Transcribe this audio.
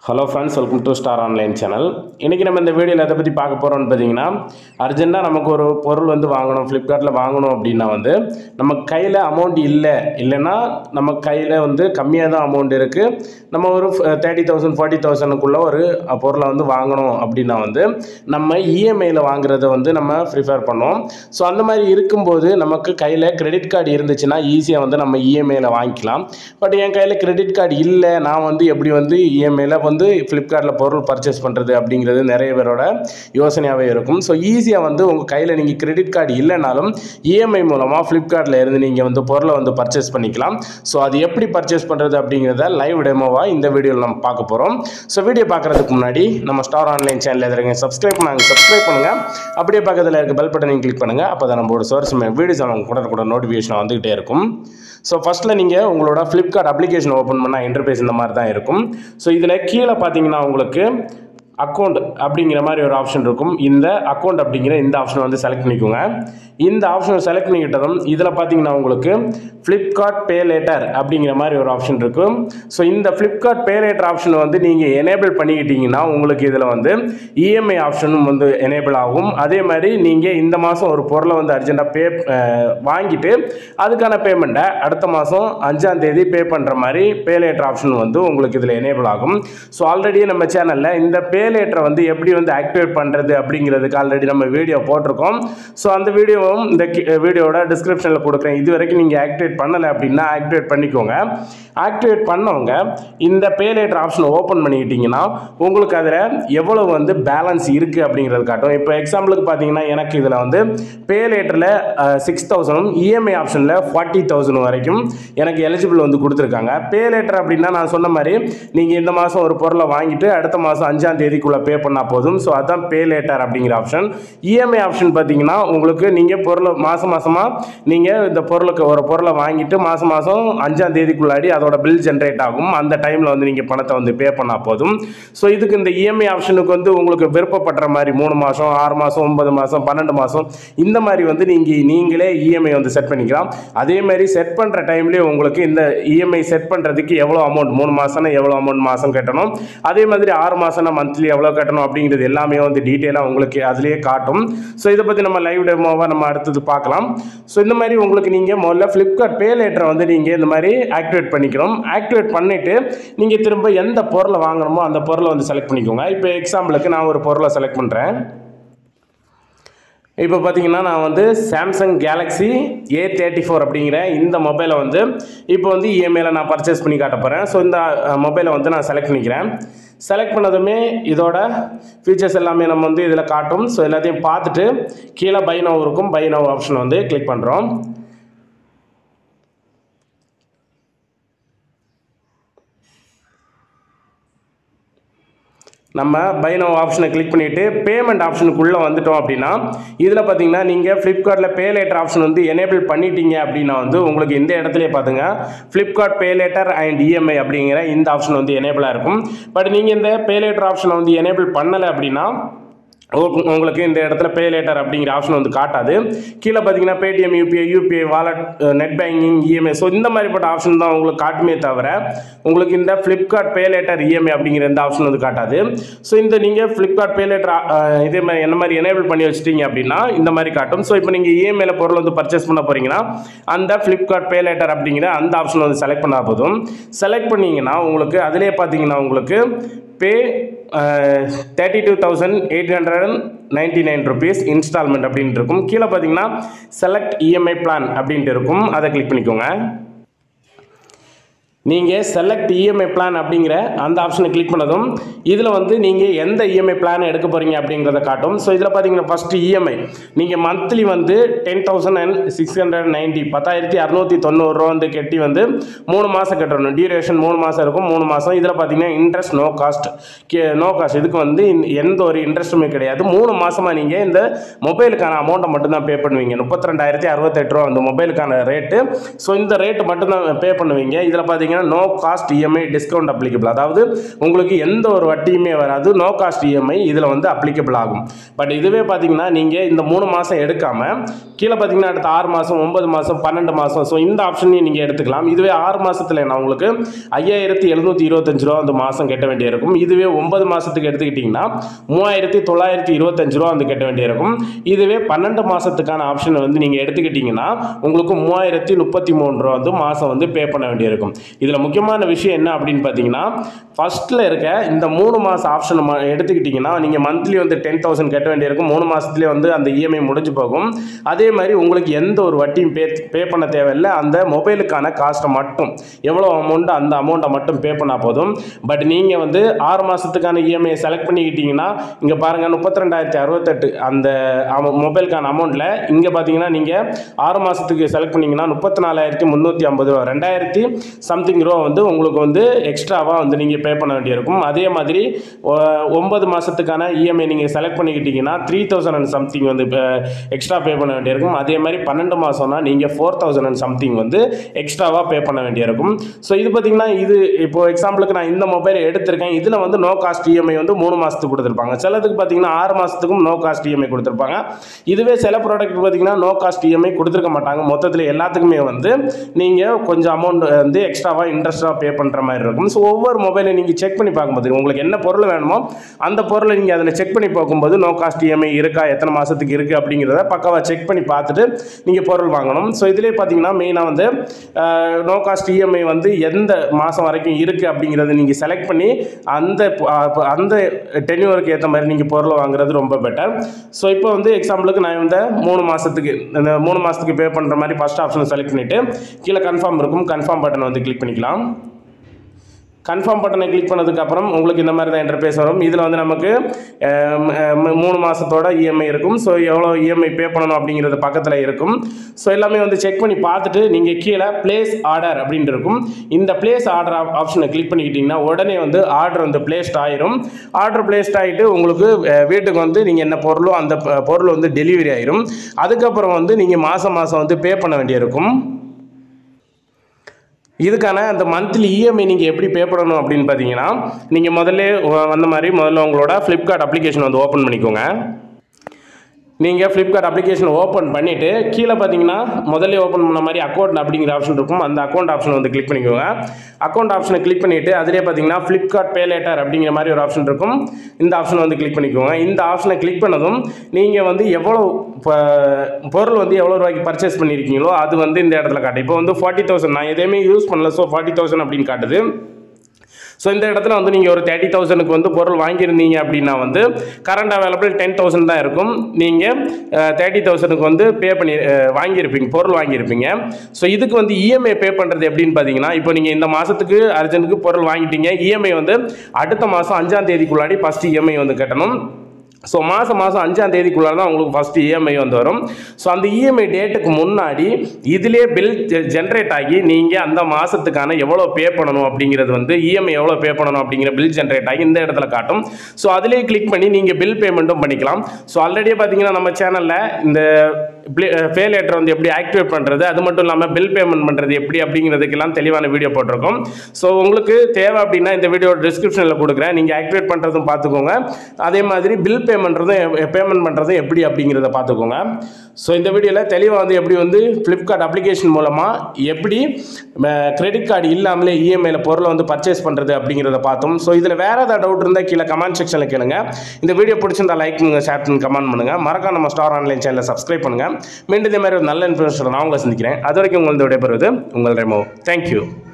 hello friends welcome to star online channel இன்றைக்கி நம்ம இந்த வீடியோவில் எதை பற்றி பார்க்க போகிறோம்னு பார்த்தீங்கன்னா அர்ஜென்ட்டாக நமக்கு ஒரு பொருள் வந்து வாங்கணும் ஃப்ளிப்கார்ட்டில் வாங்கணும் அப்படின்னா வந்து நம்ம கையில் அமௌண்ட் இல்லை இல்லைன்னா நம்ம கையில் வந்து கம்மியாக தான் அமௌண்ட் இருக்குது நம்ம ஒரு தேர்ட்டி தௌசண்ட் ஃபார்ட்டி தௌசண்ட்குள்ளே ஒரு அஹ், பொருளை வந்து வாங்கணும் அப்படின்னா வந்து நம்ம இஎம்ஐயில் வாங்குறத வந்து நம்ம ப்ரிஃபர் பண்ணோம் ஸோ அந்த மாதிரி இருக்கும்போது நமக்கு கையில் கிரெடிட் கார்டு இருந்துச்சுன்னா ஈஸியாக வந்து நம்ம இஎம்ஐயில் வாங்கிக்கலாம் பட் என் கையில் கிரெடிட் கார்டு இல்லை நான் வந்து எப்படி வந்து இஎம்ஐயில் வந்து ஃப்ளிப்கார்ட்டில் பொருள் பர்ச்சேஸ் பண்ணுறது அப்படிங்கிறது நிறைய பேரோட யோசனையாகவே இருக்கும் ஸோ ஈஸியாக வந்து உங்கள் கையில் நீங்கள் கிரெடிட் கார்டு இல்லைனாலும் இஎம்ஐ மூலமாக ஃப்ளிப்கார்ட்டில் இருந்து நீங்கள் வந்து பொருளை வந்து பர்ச்சேஸ் பண்ணிக்கலாம் ஸோ அது எப்படி பர்ச்சேஸ் பண்ணுறது அப்படிங்கிறத லைவ் டெமோவாக இந்த வீடியோவில் நம்ம பார்க்க போகிறோம் ஸோ வீடியோ பார்க்குறதுக்கு முன்னாடி நம்ம ஸ்டார் ஆன்லைன் சேனல் எதிர்க்க சப்ஸ்கிரைப் பண்ணாங்க சப்ஸ்கிரைப் பண்ணுங்கள் அப்படியே பக்கத்தில் இருக்க பெல் பட்டனையும் கிளிக் பண்ணுங்கள் அப்போ தான் நம்மளோட சோர்ஸ் வீடியோஸ் அவங்க கூட கூட நோட்டிஃபிகேஷன் வந்துகிட்டே இருக்கும் ஸோ ஃபஸ்ட்டில் நீங்கள் உங்களோட ஃப்ளிப்கார்ட் அப்ளிகேஷன் ஓப்பன் பண்ணால் இன்டர்ஃபேஸ் இந்த மாதிரி தான் இருக்கும் ஸோ இதில் கீழே பார்த்தீங்கன்னா உங்களுக்கு அக்கௌண்ட் அப்படிங்கிற மாதிரி ஒரு ஆப்ஷன் இருக்கும் இந்த அக்கௌண்ட் அப்படிங்கிற இந்த ஆப்ஷனை வந்து செலக்ட் பண்ணிக்கோங்க இந்த ஆப்ஷனை செலக்ட் பண்ணிக்கிட்டதும் இதில் பார்த்தீங்கன்னா உங்களுக்கு ஃப்ளிப்கார்ட் பே லேட்டர் அப்படிங்கிற மாதிரி ஒரு ஆப்ஷன் இருக்கும் ஸோ இந்த ஃப்ளிப்கார்ட் பே லேட்டர் ஆப்ஷனை வந்து நீங்கள் எனேபிள் பண்ணிக்கிட்டீங்கன்னா உங்களுக்கு இதில் வந்து இஎம்ஐ ஆப்ஷனும் வந்து எனேபிள் ஆகும் அதே மாதிரி நீங்கள் இந்த மாதம் ஒரு பொருளை வந்து அர்ஜென்ட்டாக பே வாங்கிட்டு அதுக்கான பேமெண்ட்டை அடுத்த மாதம் அஞ்சாம் தேதி பே பண்ணுற மாதிரி பே லேட்டர் ஆப்ஷன் வந்து உங்களுக்கு இதில் எனேபிள் ஆகும் ஸோ ஆல்ரெடி நம்ம சேனலில் இந்த பே லேட்டரை வந்து எப்படி வந்து ஆக்டிவேட் பண்ணுறது அப்படிங்கிறதுக்கு ஆல்ரெடி நம்ம வீடியோ போட்டிருக்கோம் ஸோ அந்த வீடியோவும் இந்த வீடியோட டிஸ்கிரிப்ஷனில் கொடுக்குறேன் இது வரைக்கும் நீங்கள் ஆக்டிவேட் பண்ணலை அப்படின்னா ஆக்டிவேட் பண்ணிக்கோங்க ஆக்டிவேட் பண்ணவங்க இந்த பே லேட்டர் ஆப்ஷனை ஓப்பன் பண்ணிக்கிட்டிங்கன்னா உங்களுக்கு அதில் எவ்வளவு வந்து பேலன்ஸ் இருக்குது அப்படிங்கிறது காட்டும் இப்போ எக்ஸாம்பிளுக்கு பார்த்தீங்கன்னா எனக்கு இதில் வந்து பே லேட்டரில் சிக்ஸ் தௌசண்டும் இஎம்ஐ ஆப்ஷனில் ஃபார்ட்டி தௌசண்ட் வரைக்கும் எனக்கு எலிஜிபிள் வந்து கொடுத்துருக்காங்க பே லேட்டர் அப்படின்னா நான் சொன்ன மாதிரி நீங்கள் இந்த மாதம் ஒரு பொருளை வாங்கிட்டு அடுத்த மாதம் அஞ்சாம் தேதிக்குள்ளே பே பண்ணால் போதும் ஸோ அதான் பே லேட்டர் அப்படிங்கிற ஆப்ஷன் இஎம்ஐ ஆப்ஷன் பார்த்தீங்கன்னா உங்களுக்கு நீங்கள் பொருளை மாதம் மாதமாக நீங்கள் இந்த பொருளுக்கு ஒரு பொருளை வாங்கிட்டு மாதம் மாதம் அஞ்சாம் தேதிக்குள்ளாடி அதோட பில் ஜென்ரேட் ஆகும் அந்த டைமில் வந்து நீங்கள் பணத்தை வந்து பே பண்ணால் போதும் ஸோ இதுக்கு இந்த இஎம்ஐ ஆப்ஷனுக்கு வந்து உங்களுக்கு விருப்பப்படுற மாதிரி மூணு மாதம் ஆறு மாதம் ஒன்பது மாதம் பன்னெண்டு மாதம் இந்த மாதிரி வந்து நீங்கள் நீங்களே இஎம்ஐ வந்து செட் பண்ணிக்கலாம் அதே மாதிரி செட் பண்ணுற டைம்லேயே உங்களுக்கு இந்த இஎம்ஐ செட் பண்ணுறதுக்கு எவ்வளோ அமௌண்ட் மூணு மாதம்னா எவ்வளோ அமௌண்ட் மாதம் கட்டணும் அதே மாதிரி ஆறு மாதம்னா மந்த்லி எவ்வளோ கட்டணும் அப்படிங்கிறது எல்லாமே வந்து டீட்டெயிலாக உங்களுக்கு அதுலேயே காட்டும் ஸோ இதை பற்றி நம்ம லைவ் டெமோவாக நம்ம அடுத்தது பார்க்கலாம் ஸோ இந்த மாதிரி உங்களுக்கு நீங்கள் முதல்ல ஃப்ளிப்கார்ட் பே லேட்டரை வந்து நீங்கள் இந்த மாதிரி ஆக்டிவேட் பண்ணிக்கணும் ஆக்டிவேட் பண்ணிவிட்டு நீங்கள் திரும்ப எந்த பொருளை வாங்கணுமோ அந்த பொருளை வந்து செலக்ட் பண்ணிக்கோங்க இப்போ எக்ஸாம்பிளுக்கு நான் ஒரு பொருளை செலக்ட் பண்ணுறேன் இப்போ பார்த்தீங்கன்னா நான் வந்து Samsung Galaxy A thirty four அப்படிங்கிற இந்த மொபைலை வந்து இப்போ வந்து இஎம்ஐயில் நான் பர்ச்சேஸ் பண்ணி காட்ட போகிறேன் ஸோ இந்த மொபைலை வந்து நான் செலக்ட் பண்ணிக்கிறேன் செலக்ட் பண்ணதுமே இதோட ஃபீச்சர்ஸ் எல்லாமே நம்ம வந்து இதில் காட்டும் ஸோ எல்லாத்தையும் பார்த்துட்டு கீழே பை நவ் இருக்கும் பை நவ் ஆப்ஷன் வந்து கிளிக் பண்ணுறோம் நம்ம பை நோ ஆப்ஷனை கிளிக் பண்ணிவிட்டு பேமெண்ட் ஆப்ஷனுக்குள்ளே வந்துட்டோம் அப்படின்னா இதில் பார்த்தீங்கன்னா நீங்கள் ஃப்ளிப்கார்ட்டில் பே லேட்டர் ஆப்ஷன் வந்து எனேபிள் பண்ணிட்டீங்க அப்படின்னா வந்து உங்களுக்கு இந்த இடத்துலயே பார்த்துங்க Flipkart pay later and EMI அப்படிங்கிற இந்த ஆப்ஷன் வந்து எனேபிளாக இருக்கும் பட் நீங்கள் இந்த பே லேட்டர் ஆப்ஷனை வந்து எனேபிள் பண்ணலை அப்படின்னா உ- உங்களுக்கு இந்த இடத்துல பே லேட்டர் அப்படிங்கிற ஆப்ஷன் வந்து காட்டாது கீழே பார்த்தீங்கன்னா Paytm UPI UPI wallet net banking EMI so இந்த மாதிரிப்பட்ட ஆப்ஷன் தான் உங்களுக்கு காட்டுமே தவிர உங்களுக்கு இந்த ஃப்ளிப்கார்ட் பே லேட்டர் இஎம்ஐ அப்படிங்கிற இந்த ஆப்ஷன் வந்து காட்டாது ஸோ இந்த நீங்கள் ஃப்ளிப்கார்ட் பே லேட்டர் இதே மாதிரி என்ன மாதிரி எனேபிள் பண்ணி வச்சிட்டீங்க அப்படின்னா இந்த மாதிரி காட்டும் ஸோ இப்போ நீங்கள் இஎம்ஐல பொருள் வந்து பர்ச்சேஸ் பண்ண போறீங்கன்னா அந்த ஃப்ளிப்கார்ட் பே லேட்டர் அப்படிங்கிற அந்த ஆப்ஷன் வந்து செலக்ட் பண்ணால் போதும் செலக்ட் பண்ணீங்கன்னா உங்களுக்கு அதிலே பார்த்தீங்கன்னா உங்களுக்கு pay thirty two thousand eight hundred and ninety nine rupees installment அப்படின்ட்டு இருக்கும் கீழே பார்த்தீங்கன்னா செலக்ட் இஎம்ஐ பிளான் அப்படின்ட்டு இருக்கும் அதை கிளிக் பண்ணிக்கோங்க நீங்கள் செலக்ட் இஎம்ஐ பிளான் அப்படிங்கிற அந்த ஆப்ஷனை கிளிக் பண்ணதும் இதில் வந்து நீங்கள் எந்த இஎம்ஐ பிளான் எடுக்க போகிறீங்க அப்படிங்கிறத காட்டும் ஸோ இதில் பார்த்தீங்கன்னா ஃபஸ்ட்டு இஎம்ஐ நீங்கள் மந்த்லி வந்து ten thousand and six hundred ninety பத்தாயிரத்தி அறநூற்றி தொண்ணூறுரூவா வந்து கட்டி வந்து மூணு மாதம் கட்டணும் டியூரேஷன் மூணு மாதம் இருக்கும் மூணு மாதம் இதில் பார்த்தீங்கன்னா interest no cost no cost இதுக்கு வந்து இந்த- எந்த ஒரு இன்ட்ரெஸ்ட்டுமே கிடையாது மூணு மாதமாக நீங்கள் இந்த மொபைலுக்கான அமௌண்ட்டை மட்டும்தான் பே பண்ணுவீங்க முப்பத்தி ரெண்டாயிரத்தி அறுபத்தெட்டு ரூபா அந்த மொபைலுக்கான ரேட்டு ஸோ இந்த ரேட்டு மட்டும்தான் பே பண்ணுவீங்க இதில் பார்த்தீங்கன்னா பார்த்தீங்கன்னா no cost EMI discount applicable அதாவது உங்களுக்கு எந்த ஒரு வட்டியுமே வராது நோ காஸ்ட் இஎம்ஐ இதில் வந்து அப்ளிகபிள் ஆகும் பட் இதுவே பார்த்தீங்கன்னா நீங்கள் இந்த மூணு மாதம் எடுக்காமல் கீழே பார்த்தீங்கன்னா அடுத்த ஆறு மாதம் ஒன்பது மாதம் பன்னெண்டு மாதம் ஸோ இந்த ஆப்ஷனையும் நீங்கள் எடுத்துக்கலாம் இதுவே ஆறு மாதத்தில் நான் உங்களுக்கு ஐயாயிரத்தி எழுநூற்றி இருபத்தஞ்சு ரூபா அந்த மாதம் கட்ட வேண்டியிருக்கும் இதுவே ஒன்பது மாதத்துக்கு எடுத்துக்கிட்டிங்கன்னா மூவாயிரத்தி தொள்ளாயிரத்தி இருபத்தஞ்சு ரூபா வந்து கட்ட வேண்டியிருக்கும் இதுவே பன்னெண்டு மாதத்துக்கான ஆப்ஷனை வந்து நீங்கள் எடுத்துக்கிட்டிங்கன்னா உங்களுக்கு மூவாயிரத்தி முப்பத்தி மூணு ரூபா வந்து மாதம் வந்து பே பண்ண வேண்டியிருக்கும் இதில் முக்கியமான விஷயம் என்ன அப்படின்னு பார்த்தீங்கன்னா ஃபஸ்ட்டில் இருக்க இந்த மூணு மாதம் ஆப்ஷன் எடுத்துக்கிட்டிங்கன்னா நீங்கள் மந்த்லி வந்து டென் தௌசண்ட் கட்ட வேண்டியிருக்கும் மூணு மாதத்துலேயே வந்து அந்த இஎம்ஐ முடிஞ்சு போகும் அதே மாதிரி உங்களுக்கு எந்த ஒரு வட்டியும் பே பே பண்ண தேவையில்லை அந்த மொபைலுக்கான காஸ்ட்டை மட்டும் எவ்வளோ அமௌண்ட் அந்த அமௌண்ட்டை மட்டும் பே பண்ணால் போதும் பட் நீங்கள் வந்து ஆறு மாதத்துக்கான இஎம்ஐ செலக்ட் பண்ணிக்கிட்டீங்கன்னா இங்கே பாருங்கள் முப்பத்தி ரெண்டாயிரத்தி அறுபத்தெட்டு அந்த மொபைலுக்கான அமௌண்ட்டில் இங்கே பார்த்தீங்கன்னா நீங்கள் ஆறு மாதத்துக்கு செலக்ட் பண்ணிங்கன்னா முப்பத்தி நாலாயிரத்தி முந்நூற்றி ஐம்பது ரூபா ரெண்டாயிரத்தி சம்திங் ரூபா வந்து உங்களுக்கு வந்து எக்ஸ்ட்ராவாக வந்து நீங்கள் பே பண்ண வேண்டியிருக்கும் அதே மாதிரி ஒ- ஒன்பது மாதத்துக்கான இஎம்ஐ நீங்கள் செலக்ட் பண்ணிக்கிட்டீங்கன்னா த்ரீ தௌசண்ட் அண்ட் சம்திங் வந்து எக்ஸ்ட்ரா பே பண்ண வேண்டியிருக்கும் அதே மாதிரி பன்னெண்டு மாதம்னா நீங்கள் ஃபோர் தௌசண்ட் அண்ட் சம்திங் வந்து எக்ஸ்ட்ராவாக பே பண்ண வேண்டியிருக்கும் ஸோ இது பார்த்தீங்கன்னா இது இப்போ எக்ஸாம்பிளுக்கு நான் இந்த மொபைல் எடுத்திருக்கேன் இதில் வந்து நோ காஸ்ட் இஎம்ஐ வந்து மூணு மாதத்துக்கு கொடுத்துருப்பாங்க சிலதுக்கு பார்த்தீங்கன்னா ஆறு மாதத்துக்கும் நோ காஸ்ட் இஎம்ஐ கொடுத்துருப்பாங்க இதுவே சில ப்ராடக்ட் பார்த்தீங்கன்னா நோ காஸ்ட் இஎம்ஐ கொடுத்துருக்க மாட்டாங்க மொத்தத்தில் எல்லாத்துக்குமே வந்து நீங்கள் கொஞ்சம் அமௌண்ட் வந்து எக்ஸ்ட்ராவாக இன்ட்ரெஸ்ட்டாக பே பண்ணுற மாதிரி இருக்கும் ஸோ ஒவ்வொரு மொபைலை நீங்கள் செக் பண்ணி பார்க்கும்போது உங்களுக்கு என்ன பொருள் வேணுமோ அந்த பொருளை நீங்கள் அதில் செக் பண்ணி பார்க்கும்போது நோ காஸ்ட் இஎம்ஐ இருக்கா எத்தனை மாதத்துக்கு இருக்குது அப்படிங்கிறத பக்காவாக செக் பண்ணி பார்த்துட்டு நீங்கள் பொருள் வாங்கணும் ஸோ இதிலே பார்த்தீங்கன்னா மெயினாக வந்து நோ காஸ்ட் இஎம்ஐ வந்து எந்த மாதம் வரைக்கும் இருக்குது அப்படிங்கிறத நீங்கள் செலக்ட் பண்ணி அந்த ப- அப்ப அந்த டென்யூருக்கு ஏற்ற மாதிரி நீங்கள் பொருளை வாங்குறது ரொம்ப பெட்டர் ஸோ இப்போ வந்து எக்ஸாம்பிளுக்கு நான் இந்த மூணு மாதத்துக்கு இந்த மூணு மாதத்துக்கு பே பண்ணுற மாதிரி ஃபஸ்ட் ஆப்ஷனை செலக்ட் பண்ணிவிட்டு கீழே கன்ஃபார்ம் இருக்கும் கன்ஃபார்ம் பட்டன் வந்து கிளிக் பண்ணிக்கலாம் கன்ஃபார்ம் பட்டனை கிளிக் பண்ணதுக்கப்புறம் உங்களுக்கு இந்த மாதிரி தான் இன்டர்பேஸ் வரும் இதில் வந்து நமக்கு அஹ், அஹ், மூணு மாதத்தோட இஎம்ஐ இருக்கும் ஸோ எவ்வளோ இஎம்ஐ பே பண்ணணும் அப்படிங்கிறது பக்கத்தில் இருக்கும் ஸோ எல்லாமே வந்து செக் பண்ணி பார்த்துட்டு நீங்கள் கீழே பிளேஸ் ஆர்டர் அப்படின்ட்டு இருக்கும் இந்த பிளேஸ் ஆர்டர் ஆப்ஷனை கிளிக் பண்ணிக்கிட்டிங்கன்னா உடனே வந்து ஆர்டர் வந்து பிளேஸ்ட் ஆயிரும் ஆர்டர் பிளேஸ்ட் ஆகிட்டு உங்களுக்கு அஹ், வீட்டுக்கு வந்து நீங்கள் என்ன பொருளோ அந்த ப- பொருள் வந்து டெலிவரி ஆயிரும் அதுக்கப்புறம் வந்து நீங்கள் மாதம் மாதம் வந்து பே பண்ண வேண்டியிருக்கும் இதுக்கான அந்த மந்த்லி இஎம்ஐ நீங்கள் எப்படி பே பண்ணணும் அப்படின்னு பார்த்தீங்கன்னா நீங்கள் முதல்ல வ- வந்த மாதிரி முதல்ல உங்களோட ஃப்ளிப்கார்ட் அப்ளிகேஷன் வந்து ஓப்பன் பண்ணிக்கோங்க நீங்கள் ஃப்ளிப்கார்ட் அப்ளிகேஷன் ஓப்பன் பண்ணிவிட்டு கீழே பார்த்தீங்கன்னா முதல்ல ஓப்பன் பண்ண மாதிரி அக்கௌண்ட் அப்படிங்கிற ஆப்ஷன் இருக்கும் அந்த அக்கௌண்ட் ஆப்ஷன் வந்து கிளிக் பண்ணிக்கோங்க அக்கௌண்ட் ஆப்ஷனை கிளிக் பண்ணிவிட்டு அதிலே பார்த்தீங்கன்னா ஃப்ளிப்கார்ட் பே லேட்டர் அப்படிங்கிற மாதிரி ஒரு ஆப்ஷன் இருக்கும் இந்த ஆப்ஷனை வந்து கிளிக் பண்ணிக்கோங்க இந்த ஆப்ஷனை கிளிக் பண்ணதும் நீங்கள் வந்து எவ்வளோ ப- பொருள் வந்து எவ்வளோ ரூபாய்க்கு பர்ச்சேஸ் பண்ணியிருக்கீங்களோ அது வந்து இந்த இடத்துல காட்டும் இப்போ வந்து ஃபார்ட்டி தௌசண்ட் நான் எதையுமே யூஸ் பண்ணல ஸோ ஃபார்ட்டி தௌசண்ட் அப்படின்னு காட்டுது ஸோ இந்த இடத்துல வந்து நீங்கள் ஒரு தேர்ட்டி தௌசண்ட்க்கு வந்து பொருள் வாங்கியிருந்தீங்க அப்படின்னா வந்து கரண்ட் அவைலபிள் டென் தௌசண்ட் தான் இருக்கும் நீங்கள் தேர்ட்டி தௌசண்ட்க்கு வந்து பே பண்ணி அஹ், வாங்கியிருப்பீங்க பொருள் வாங்கியிருப்பீங்க ஸோ இதுக்கு வந்து இஎம்ஐ பே பண்ணுறது எப்படின்னு பார்த்தீங்கன்னா இப்போ நீங்கள் இந்த மாதத்துக்கு அர்ஜென்ட்டுக்கு பொருள் வாங்கிட்டீங்க இஎம்ஐ வந்து அடுத்த மாதம் அஞ்சாம் தேதிக்குள்ளாடி ஃபஸ்ட்டு இஎம்ஐ வந்து கட்டணும் ஸோ மாதம் மாதம் அஞ்சாம் தேதிக்குள்ளார தான் உங்களுக்கு ஃபஸ்ட்டு இஎம்ஐ வந்து வரும் ஸோ அந்த இஎம்ஐ டேட்டுக்கு முன்னாடி இதிலே பில் ஜென்ரேட் ஆகி நீங்கள் அந்த மாதத்துக்கான எவ்வளோ பே பண்ணணும் அப்படிங்கிறது வந்து இஎம்ஐ எவ்வளோ பே பண்ணணும் அப்படிங்கிற பில் ஜென்ரேட் ஆகி இந்த இடத்துல காட்டும் ஸோ அதிலே கிளிக் பண்ணி நீங்கள் பில் பேமெண்ட்டும் பண்ணிக்கலாம் ஸோ ஆல்ரெடியே பார்த்தீங்கன்னா நம்ம சேனலில் இந்த பே லேட்டர் வந்து எப்படி ஆக்டிவேட் பண்ணுறது அது மட்டும் இல்லாமல் பில் பேமெண்ட் பண்ணுறது எப்படி அப்படிங்கிறதுக்கெல்லாம் தெளிவான வீடியோ போட்டிருக்கோம் ஸோ உங்களுக்கு தேவை அப்படின்னா இந்த வீடியோ டிஸ்கிரிப்ஷனில் கொடுக்குறேன் நீங்கள் ஆக்டிவேட் பண்ணுறதும் பார்த்துக்கோங்க அதே மாதிரி பில் பேமெண்ட்றதும் பேமெண்ட் பண்ணுறதும் எப்படி அப்படிங்கிறத பார்த்துக்கோங்க ஸோ இந்த வீடியோவில் தெளிவாக வந்து எப்படி வந்து ஃப்ளிப்கார்ட் அப்ளிகேஷன் மூலமாக எப்படி கிரெடிட் கார்டு இல்லாமலே இஎம்ஐயில் பொருளை வந்து பர்ச்சேஸ் பண்ணுறது அப்படிங்கிறத பார்த்தோம் ஸோ இதில் வேறு ஏதாவது டவுட் இருந்தால் கீழே கமெண்ட் செக்ஷனில் கேளுங்க இந்த வீடியோ பிடிச்சிருந்தா லைக் பண்ணுங்க ஷேர் பண்ணுங்க கமெண்ட் பண்ணுங்கள் மறக்காம நம்ம ஸ்டார் ஆன்லைன் சேனலை சப்ஸ்கிரைப் பண்ணுங்கள் மீண்டும் இதே மாதிரி ஒரு நல்ல இன்ஃபர்மேஷன் நான் உங்களை சந்திக்கிறேன் அது வரைக்கும் உங்களது விடைபெறுவது உங்கள் ரெமோ தேங்க்யூ